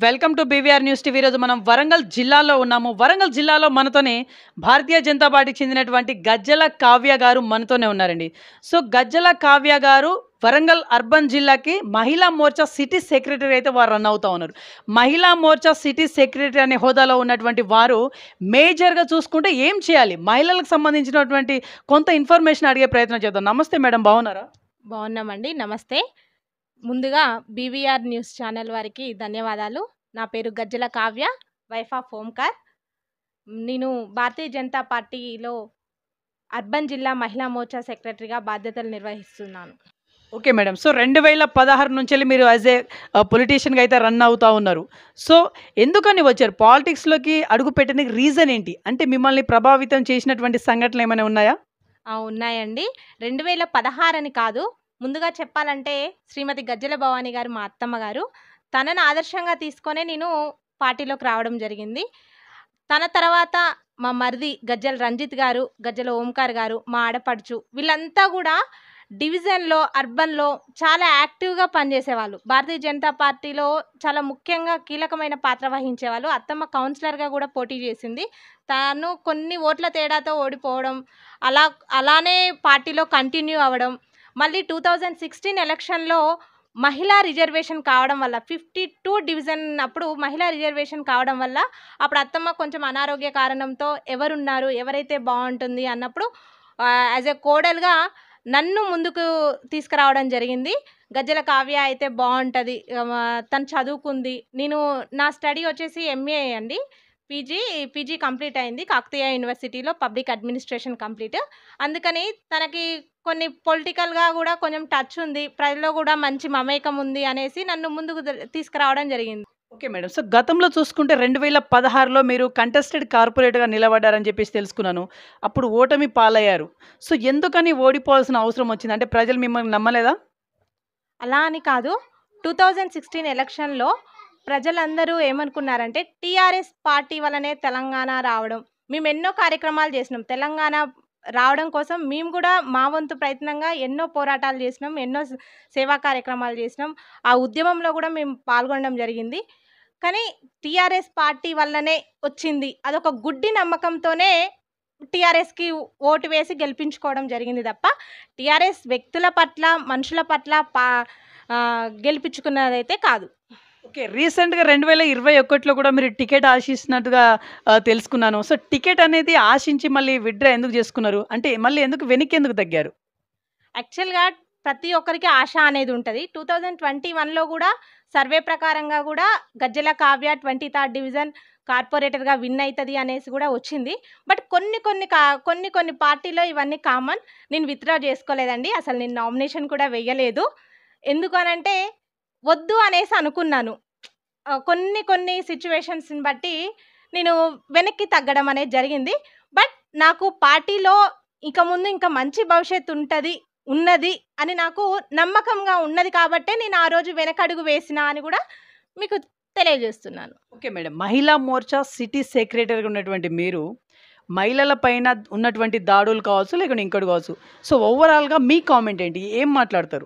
welcome to BVR news TV ఈరోజు మనం వరంగల్ జిల్లాలో ఉన్నాము వరంగల్ జిల్లాలో మనతోనే భారతీయ జనతా పార్టీకి చెందినటువంటి గజ్జల కావ్య గారు మనతోనే ఉన్నారండి సో గజ్జల కావ్య గారు వరంగల్ అర్బన్ జిల్లాకి మహిళా మోర్చా సిటీ సెక్రటరీ అయితే వారు రన్ అవుతా ఉన్నారు మహిళా మోర్చా సిటీ సెక్రటరీ అనే హోదాలో ఉన్నటువంటి వారు మేజర్గా చూసుకుంటే ఏం చేయాలి మహిళలకు సంబంధించినటువంటి కొంత ఇన్ఫర్మేషన్ అడిగే ప్రయత్నం చేద్దాం నమస్తే మేడం బాగున్నారా బాగున్నామండి నమస్తే ముందుగా బీవీఆర్ న్యూస్ ఛానల్ వారికి ధన్యవాదాలు నా పేరు గజ్జల కావ్య వైఫ్ ఆఫ్ ఓంకార్ నేను భారతీయ జనతా పార్టీలో అర్బన్ జిల్లా మహిళా మోర్చా సెక్రటరీగా బాధ్యతలు నిర్వహిస్తున్నాను ఓకే మేడం సో రెండు వేల పదహారు నుంచి మీరు యాజ్ ఏ పొలిటీషియన్గా అయితే రన్ అవుతా ఉన్నారు సో ఎందుకని వచ్చారు పాలిటిక్స్లోకి అడుగు పెట్టడానికి రీజన్ ఏంటి అంటే మిమ్మల్ని ప్రభావితం చేసినటువంటి సంఘటనలు ఏమైనా ఉన్నాయా ఆ, ఉన్నాయండి రెండు వేల పదహారు అని కాదు ముందుగా చెప్పాలంటే శ్రీమతి గజ్జల భవానీ గారు మా అత్తమ్మ గారు తనను ఆదర్శంగా తీసుకొనే నేను పార్టీలోకి రావడం జరిగింది తన తర్వాత మా మరిది గజ్జల రంజిత్ గారు గజ్జల ఓంకార్ గారు మా ఆడపడుచు వీళ్ళంతా కూడా డివిజన్లో అర్బన్లో చాలా యాక్టివ్గా పనిచేసేవాళ్ళు భారతీయ జనతా పార్టీలో చాలా ముఖ్యంగా కీలకమైన పాత్ర వహించేవాళ్ళు అత్తమ్మ కౌన్సిలర్గా కూడా పోటీ చేసింది తాను కొన్ని ఓట్ల తేడాతో ఓడిపోవడం అలా అలానే పార్టీలో కంటిన్యూ అవ్వడం మళ్ళీ టూ థౌజండ్ సిక్స్టీన్ ఎలక్షన్లో మహిళా రిజర్వేషన్ కావడం వల్ల ఫిఫ్టీ టూ డివిజన్ అప్పుడు మహిళా రిజర్వేషన్ కావడం వల్ల అప్పుడు అత్తమ్మ కొంచెం అనారోగ్య కారణంతో ఎవరున్నారు ఎవరైతే బాగుంటుంది అన్నప్పుడు యాజ్ ఎ కోడల్గా నన్ను ముందుకు తీసుకురావడం జరిగింది గజ్జల కావ్య అయితే బాగుంటుంది తను చదువుకుంది నేను నా స్టడీ వచ్చేసి ఎంఏ అండి పీజీ పీజీ కంప్లీట్ అయింది కాకతీయ యూనివర్సిటీలో పబ్లిక్ అడ్మినిస్ట్రేషన్ కంప్లీట్ అందుకని తనకి కొన్ని పొలిటికల్గా కూడా కొంచెం టచ్ ఉంది ప్రజల్లో కూడా మంచి మమేకం ఉంది అనేసి నన్ను ముందుకు ద- తీసుకురావడం జరిగింది ఓకే మేడం సో గతంలో చూసుకుంటే రెండు వేల పదహారులో మీరు కంటెస్టెడ్ కార్పొరేట్గా నిలబడ్డారని చెప్పేసి తెలుసుకున్నాను అప్పుడు ఓటమి పాలయ్యారు సో ఎందుకని ఓడిపోవాల్సిన అవసరం వచ్చింది అంటే ప్రజలు మిమ్మల్ని నమ్మలేదా అలా అని కాదు టూ థౌజండ్ సిక్స్టీన్ ఎలక్షన్లో ప్రజలందరూ ఏమనుకున్నారంటే టీఆర్ఎస్ పార్టీ వల్లనే తెలంగాణ రావడం మేము ఎన్నో కార్యక్రమాలు చేసినాం తెలంగాణ రావడం కోసం మేము కూడా మా వంతు ప్రయత్నంగా ఎన్నో పోరాటాలు చేసినాం ఎన్నో స- సేవా కార్యక్రమాలు చేసినాం ఆ ఉద్యమంలో కూడా మేము పాల్గొనడం జరిగింది కానీ టీఆర్ఎస్ పార్టీ వల్లనే వచ్చింది అదొక గుడ్డి నమ్మకంతోనే టీఆర్ఎస్కి ఓటు వేసి గెలిపించుకోవడం జరిగింది తప్ప టీఆర్ఎస్ వ్యక్తుల పట్ల మనుషుల పట్ల పా ఆ, గెలిపించుకున్నదైతే కాదు ఓకే రీసెంట్గా రెండు వేల ఇరవై ఒకటిలో కూడా మీరు టికెట్ ఆశిస్తున్నట్టుగా ఆ, తెలుసుకున్నాను సో టికెట్ అనేది ఆశించి మళ్ళీ విడ్డ్రా ఎందుకు చేసుకున్నారు అంటే మళ్ళీ ఎందుకు వెనక్కి ఎందుకు తగ్గారు యాక్చువల్గా ప్రతి ఒక్కరికి ఆశ అనేది ఉంటుంది టూ థౌజండ్ ట్వంటీ వన్లో కూడా సర్వే ప్రకారంగా కూడా Gajjala Kavya twenty third division కార్పొరేటర్గా విన్ అవుతుంది అనేసి కూడా వచ్చింది బట్ కొన్ని కొన్ని కా కొన్ని కొన్ని పార్టీలో ఇవన్నీ కామన్ నేను విత్డ్రా చేసుకోలేదండి అసలు నేను నామినేషన్ కూడా వెయ్యలేదు ఎందుకనంటే వద్దు అనేసి అనుకున్నాను ఆ, కొన్ని కొన్ని సిచ్యువేషన్స్ని బట్టి నేను వెనక్కి తగ్గడం అనేది జరిగింది బట్ నాకు పార్టీలో ఇక ముందు ఇంకా మంచి భవిష్యత్తు ఉంటుంది ఉన్నది అని నాకు నమ్మకంగా ఉన్నది కాబట్టే నేను ఆ రోజు వెనకడుగు వేసిన అని కూడా మీకు తెలియజేస్తున్నాను ఓకే మేడం మహిళా మోర్చా సిటీ సెక్రటరీగా ఉన్నటువంటి మీరు మహిళల పైన ఉన్నటువంటి దాడులు కావచ్చు లేకుంటే ఇంకోటి కావచ్చు సో ఓవరాల్గా మీ కామెంట్ ఏంటి ఏం మాట్లాడతారు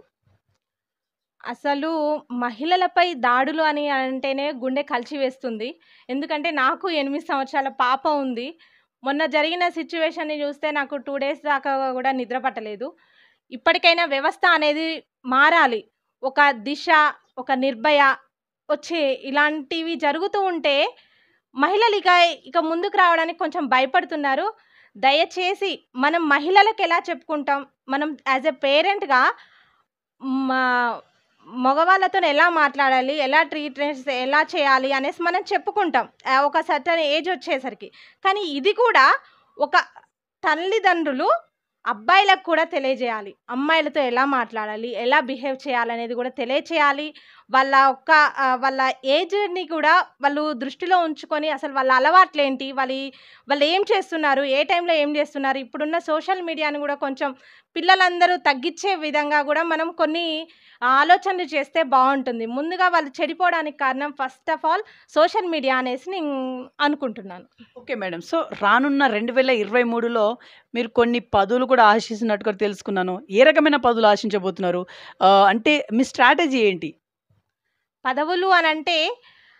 అసలు మహిళలపై దాడులు అని అంటేనే గుండె కలిచివేస్తుంది ఎందుకంటే నాకు ఎనిమిది సంవత్సరాల పాప ఉంది మొన్న జరిగిన సిచ్యువేషన్ని చూస్తే నాకు టూ డేస్ దాకా కూడా నిద్ర పట్టలేదు ఇప్పటికైనా వ్యవస్థ అనేది మారాలి ఒక దిశ ఒక నిర్భయ వచ్చే ఇలాంటివి జరుగుతూ ఉంటే మహిళలు ఇక ఇక ముందుకు రావడానికి కొంచెం భయపడుతున్నారు దయచేసి మనం మహిళలకు ఎలా చెప్పుకుంటాం మనం యాజ్ ఎ పేరెంట్గా మా మగవాళ్ళతో ఎలా మాట్లాడాలి ఎలా ట్రీట్ ఎలా చేయాలి అనేసి మనం చెప్పుకుంటాం ఆ, ఒక సర్టన్ ఏజ్ వచ్చేసరికి కానీ ఇది కూడా ఒక తల్లిదండ్రులు అబ్బాయిలకు కూడా తెలియజేయాలి అమ్మాయిలతో ఎలా మాట్లాడాలి ఎలా బిహేవ్ చేయాలనేది కూడా తెలియచేయాలి వాళ్ళ ఒక్క ఆ, వాళ్ళ ఏజ్ని కూడా వాళ్ళు దృష్టిలో ఉంచుకొని అసలు వాళ్ళ అలవాట్లు ఏంటి వాళ్ళ వాళ్ళు ఏం చేస్తున్నారు ఏ టైంలో ఏం చేస్తున్నారు ఇప్పుడున్న సోషల్ మీడియాని కూడా కొంచెం పిల్లలందరూ తగ్గించే విధంగా కూడా మనం కొన్ని ఆలోచనలు చేస్తే బాగుంటుంది ముందుగా వాళ్ళు చెడిపోవడానికి కారణం first of all social media అనేసి నేను అనుకుంటున్నాను ఓకే మేడం సో రానున్న రెండు వేల ఇరవై మూడులో మీరు కొన్ని పదవులు కూడా ఆశిస్తున్నట్టుగా తెలుసుకున్నాను ఏ రకమైన పదవులు ఆశించబోతున్నారు ఆ, అంటే మీ స్ట్రాటజీ ఏంటి పదవులు అని అంటే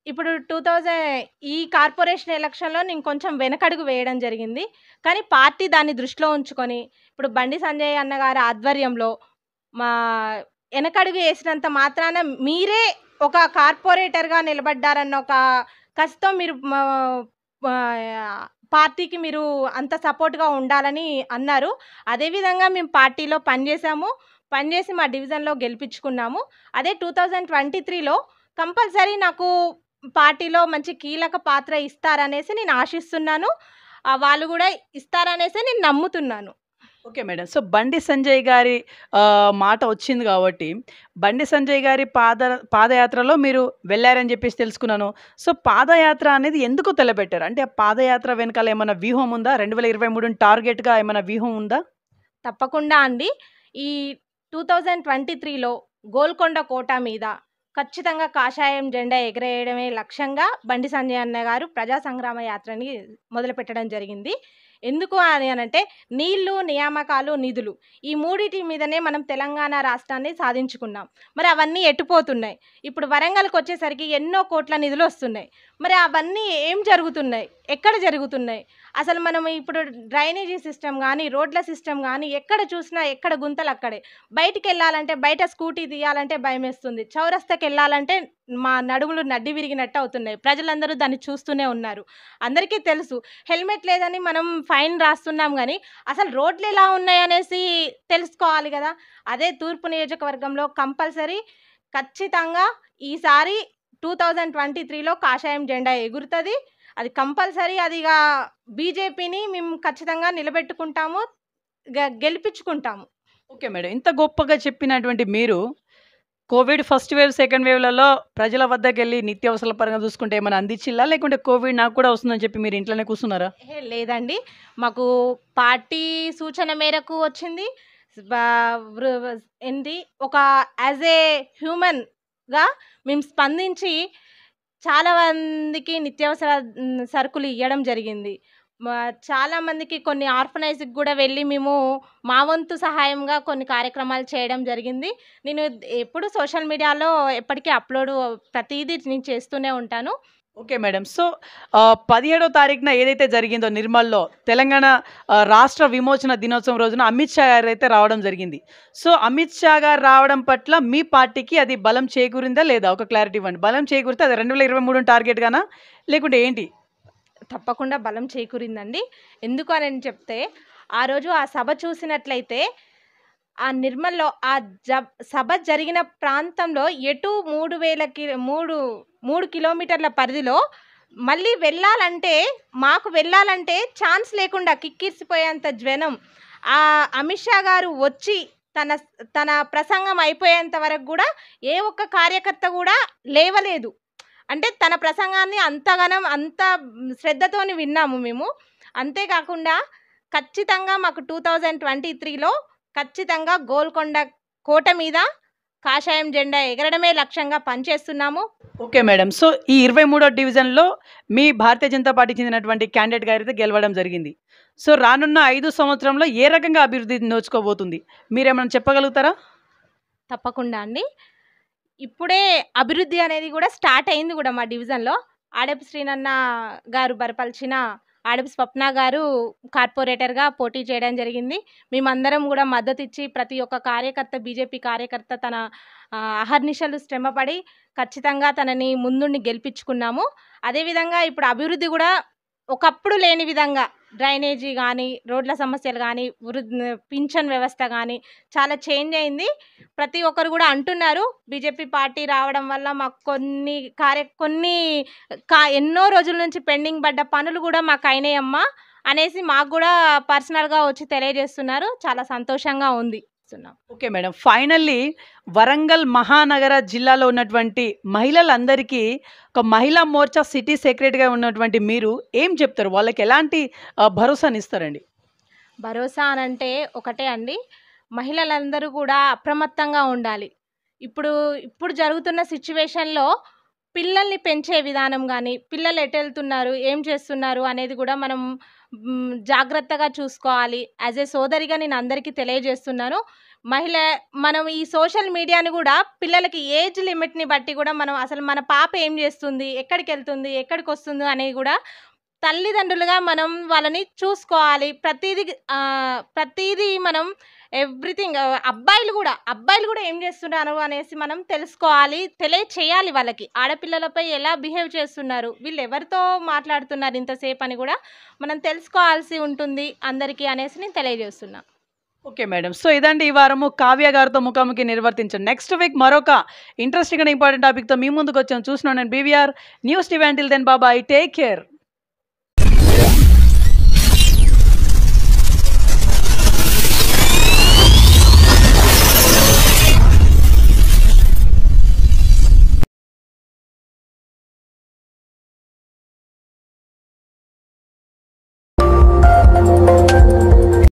ఇప్పుడు టూ థౌజండ్ ఈ కార్పొరేషన్ ఎలక్షన్లో నేను కొంచెం వెనకడుగు వేయడం జరిగింది కానీ పార్టీ దాన్ని దృష్టిలో ఉంచుకొని ఇప్పుడు బండి సంజయ్ అన్న గారి ఆధ్వర్యంలో మా వెనకడుగు వేసినంత మాత్రాన మీరే ఒక కార్పొరేటర్గా నిలబడ్డారన్న ఒక కసితో మీరు మా- మా పార్టీకి మీరు అంత సపోర్ట్గా ఉండాలని అన్నారు అదేవిధంగా మేము పార్టీలో పనిచేసాము పనిచేసి మా డివిజన్లో గెలిపించుకున్నాము అదే టూ థౌజండ్ ట్వంటీ త్రీలో కంపల్సరీ నాకు పార్టీలో మంచి కీలక పాత్ర ఇస్తారనేసి నేను ఆశిస్తున్నాను ఆ, వాళ్ళు కూడా ఇస్తారనేసి నేను నమ్ముతున్నాను ఓకే మేడం సో బండి సంజయ్ గారి ఆ, మాట వచ్చింది కాబట్టి బండి సంజయ్ గారి పాద పాదయాత్రలో మీరు వెళ్ళారని చెప్పేసి తెలుసుకున్నాను సో పాదయాత్ర అనేది ఎందుకు తలపెట్టారు అంటే ఆ పాదయాత్ర వెనకాల ఏమైనా వ్యూహం ఉందా రెండు వేల ఇరవై మూడు టార్గెట్గా ఏమైనా వ్యూహం ఉందా తప్పకుండా అండి ఈ టూ థౌజండ్ ట్వంటీ త్రీలో గోల్కొండ కోట మీద ఖచ్చితంగా కాషాయం జెండా ఎగరేయడమే లక్ష్యంగా బండి సంజయ్ అన్న గారు ప్రజా సంగ్రామ యాత్రని మొదలుపెట్టడం జరిగింది ఎందుకు అని అనంటే నీళ్లు నియామకాలు నిధులు ఈ మూడిటి మీదనే మనం తెలంగాణ రాష్ట్రాన్ని సాధించుకున్నాం మరి అవన్నీ ఎట్టుపోతున్నాయి ఇప్పుడు వరంగల్కి వచ్చేసరికి ఎన్నో కోట్ల నిధులు వస్తున్నాయి మరి అవన్నీ ఏం జరుగుతున్నాయి ఎక్కడ జరుగుతున్నాయి అసలు మనం ఇప్పుడు డ్రైనేజీ సిస్టమ్ కానీ రోడ్ల సిస్టమ్ కానీ ఎక్కడ చూసినా ఎక్కడ గుంతలు అక్కడే బయటికి వెళ్ళాలంటే బయట స్కూటీ తీయాలంటే భయం వేస్తుంది చౌరస్తకి వెళ్ళాలంటే మా నడుములు నడ్డి విరిగినట్టు అవుతున్నాయి ప్రజలందరూ దాన్ని చూస్తూనే ఉన్నారు అందరికీ తెలుసు హెల్మెట్ లేదని మనం ఫైన్ రాస్తున్నాం కానీ అసలు రోడ్లు ఎలా ఉన్నాయి అనేసి తెలుసుకోవాలి కదా అదే తూర్పు నియోజకవర్గంలో కంపల్సరీ ఖచ్చితంగా ఈసారి టూ థౌజండ్ ట్వంటీ త్రీలో కాషాయం జెండా ఎగురుతుంది అది కంపల్సరీ అది ఇక బీజేపీని మేము ఖచ్చితంగా నిలబెట్టుకుంటాము గ- గెలిపించుకుంటాము ఓకే మేడం ఇంత గొప్పగా చెప్పినటువంటి మీరు కోవిడ్ ఫస్ట్ వేవ్ సెకండ్ వేవ్లలో ప్రజల వద్దకు వెళ్ళి నిత్యావసరాల పరంగా చూసుకుంటే ఏమైనా అందించిల్లా లేకుంటే కోవిడ్ నాకు కూడా వస్తుందని చెప్పి మీరు ఇంట్లోనే కూర్చున్నారా ఏ, లేదండి మాకు పార్టీ సూచన మేరకు వచ్చింది బా- వృ- ఏంటి ఒక యాజ్ ఏ హ్యూమన్గా మేము స్పందించి చాలా మందికి నిత్యావసర మ్, సరుకులు ఇవ్వడం జరిగింది మా- చాలా మందికి కొన్ని ఆర్ఫనైజ్కి కూడా వెళ్ళి మేము మా వంతు సహాయంగా కొన్ని కార్యక్రమాలు చేయడం జరిగింది నేను ఎప్పుడు సోషల్ మీడియాలో ఎప్పటికీ అప్లోడ్ ప్రతిదీ నేను చేస్తూనే ఉంటాను ఓకే మేడం సో పదిహేడో తారీఖున ఏదైతే జరిగిందో నిర్మల్లో తెలంగాణ ఆ, రాష్ట్ర విమోచన దినోత్సవం రోజున అమిత్ షా గారు అయితే రావడం జరిగింది సో అమిత్ షా గారు రావడం పట్ల మీ పార్టీకి అది బలం చేకూరిందా లేదా ఒక క్లారిటీ ఇవ్వండి బలం చేకూరితే అది రెండు వేల ఇరవై మూడు టార్గెట్ గానా లేకుంటే ఏంటి తప్పకుండా బలం చేకూరిందండి ఎందుకు అని చెప్తే ఆ రోజు ఆ సభ చూసినట్లయితే ఆ నిర్మల్లో ఆ జబ్ సభ జరిగిన ప్రాంతంలో ఎటు మూడు వేల కి మూడు మూడు కిలోమీటర్ల పరిధిలో మళ్ళీ వెళ్ళాలంటే మాకు వెళ్ళాలంటే ఛాన్స్ లేకుండా కిక్కిరిసిపోయేంత జ్వనం ఆ అమిత్ షా గారు వచ్చి తన తన ప్రసంగం అయిపోయేంత వరకు కూడా ఏ ఒక్క కార్యకర్త కూడా లేవలేదు అంటే తన ప్రసంగాన్ని అంతగానం అంత శ్రద్ధతోని విన్నాము మేము అంతేకాకుండా ఖచ్చితంగా మాకు టూ థౌజండ్ ట్వంటీ త్రీలో ఖచ్చితంగా గోల్కొండ కోట మీద కాషాయం జెండా ఎగరడమే లక్ష్యంగా పనిచేస్తున్నాము ఓకే మేడం సో ఈ ఇరవై మూడో డివిజన్లో మీ భారతీయ జనతా పార్టీ చెందినటువంటి క్యాండిడేట్ గారు అయితే గెలవడం జరిగింది సో రానున్న ఐదు సంవత్సరంలో ఏ రకంగా అభివృద్ధి నోచుకోబోతుంది మీరేమైనా చెప్పగలుగుతారా తప్పకుండా అండి ఇప్పుడే అభివృద్ధి అనేది కూడా స్టార్ట్ అయింది కూడా మా డివిజన్లో ఆడపు శ్రీనన్న గారు బరపలిచిన ఆడపు స్వప్న గారు కార్పొరేటర్గా పోటీ చేయడం జరిగింది మేమందరం కూడా మద్దతు ఇచ్చి ప్రతి ఒక్క కార్యకర్త బీజేపీ కార్యకర్త తన ఆ, అహర్నిశలు శ్రమపడి ఖచ్చితంగా తనని ముందుండి గెలిపించుకున్నాము అదేవిధంగా ఇప్పుడు అభివృద్ధి కూడా ఒకప్పుడు లేని విధంగా డ్రైనేజీ కానీ రోడ్ల సమస్యలు కానీ వృద్ధ పింఛన్ వ్యవస్థ కానీ చాలా చేంజ్ అయింది ప్రతి ఒక్కరు కూడా అంటున్నారు బీజేపీ పార్టీ రావడం వల్ల మాకు కొన్ని కార్య కొన్ని కా ఎన్నో రోజుల నుంచి పెండింగ్ పడ్డ పనులు కూడా మాకు అయినాయమ్మా అనేసి మాకు కూడా పర్సనల్గా వచ్చి తెలియజేస్తున్నారు చాలా సంతోషంగా ఉంది చేస్తున్నాం ఓకే మేడం ఫైనల్లీ వరంగల్ మహానగర జిల్లాలో ఉన్నటువంటి మహిళలందరికీ ఒక మహిళా మోర్చా సిటీ సెక్రటరీగా ఉన్నటువంటి మీరు ఏం చెప్తారు వాళ్ళకి ఎలాంటి ఆ, భరోసాని ఇస్తారండి భరోసా అనంటే ఒకటే అండి మహిళలందరూ కూడా అప్రమత్తంగా ఉండాలి ఇప్పుడు ఇప్పుడు జరుగుతున్న సిచ్యువేషన్లో పిల్లల్ని పెంచే విధానం కానీ పిల్లలు ఎటు వెళ్తున్నారు ఏం చేస్తున్నారు అనేది కూడా మనం మ్, జాగ్రత్తగా చూసుకోవాలి యాజ్ ఏ సోదరిగా నేను అందరికీ తెలియజేస్తున్నాను మహిళ మనం ఈ సోషల్ మీడియాని కూడా పిల్లలకి ఏజ్ లిమిట్ని బట్టి కూడా మనం అసలు మన పాప ఏం చేస్తుంది ఎక్కడికి వెళ్తుంది ఎక్కడికి వస్తుంది అనేది కూడా తల్లిదండ్రులుగా మనం వాళ్ళని చూసుకోవాలి ప్రతిదీ ఆ, ప్రతిదీ మనం ఎవ్రీథింగ్ అబ్బాయిలు కూడా అబ్బాయిలు కూడా ఏం చేస్తున్నారు అనేసి మనం తెలుసుకోవాలి తెలియచేయాలి వాళ్ళకి ఆడపిల్లలపై ఎలా బిహేవ్ చేస్తున్నారు వీళ్ళు ఎవరితో మాట్లాడుతున్నారు ఇంతసేపు అని కూడా మనం తెలుసుకోవాల్సి ఉంటుంది అందరికీ అనేసి నేను తెలియజేస్తున్నా ఓకే మేడం సో ఇదండి ఈ వారము కావ్య గారితో ముఖాముఖి నిర్వర్తించాం నెక్స్ట్ వీక్ మరొక ఇంట్రెస్టింగ్ అండ్ ఇంపార్టెంట్ టాపిక్తో మీ ముందుకు వచ్చాం చూస్తున్నాను నేను బీవీఆర్ న్యూస్ టివెంటిల్ దెన్ బాబాయ్ టేక్ కేర్